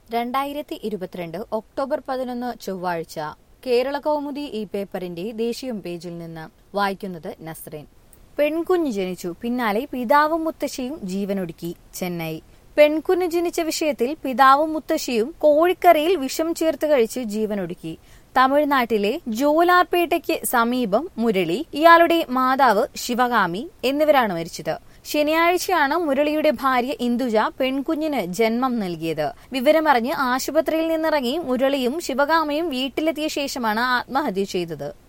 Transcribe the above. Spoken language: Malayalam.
രണ്ടായിരത്തി ഇരുപത്തിരണ്ട് ഒക്ടോബർ പതിനൊന്ന് ചൊവ്വാഴ്ച കേരള കൗമുദി ഈ പേപ്പറിന്റെ ദേശീയം പേജിൽ നിന്ന് വായിക്കുന്നത് നസ്രീൻ പെൺകുഞ്ഞ് ജനിച്ചു പിന്നാലെ പിതാവും മുത്തശ്ശിയും ജീവനൊടുക്കി ചെന്നൈ പെൺകുഞ്ഞ് ജനിച്ച വിഷയത്തിൽ പിതാവും മുത്തശ്ശിയും കോഴിക്കറിയിൽ വിഷം ചേർത്ത് കഴിച്ച് ജീവനൊടുക്കി തമിഴ്നാട്ടിലെ ജോലാർപേട്ടയ്ക്ക് സമീപം മുരളി ഇയാളുടെ മാതാവ് ശിവകാമി എന്നിവരാണ് മരിച്ചത് ശനിയാഴ്ചയാണ് മുരളിയുടെ ഭാര്യ ഇന്ദുജ പെൺകുഞ്ഞിന് ജന്മം നൽകിയത് വിവരമറിഞ്ഞ് ആശുപത്രിയിൽ നിന്നിറങ്ങി മുരളിയും ശിവകാമയും വീട്ടിലെത്തിയ ശേഷമാണ് ആത്മഹത്യ ചെയ്തത്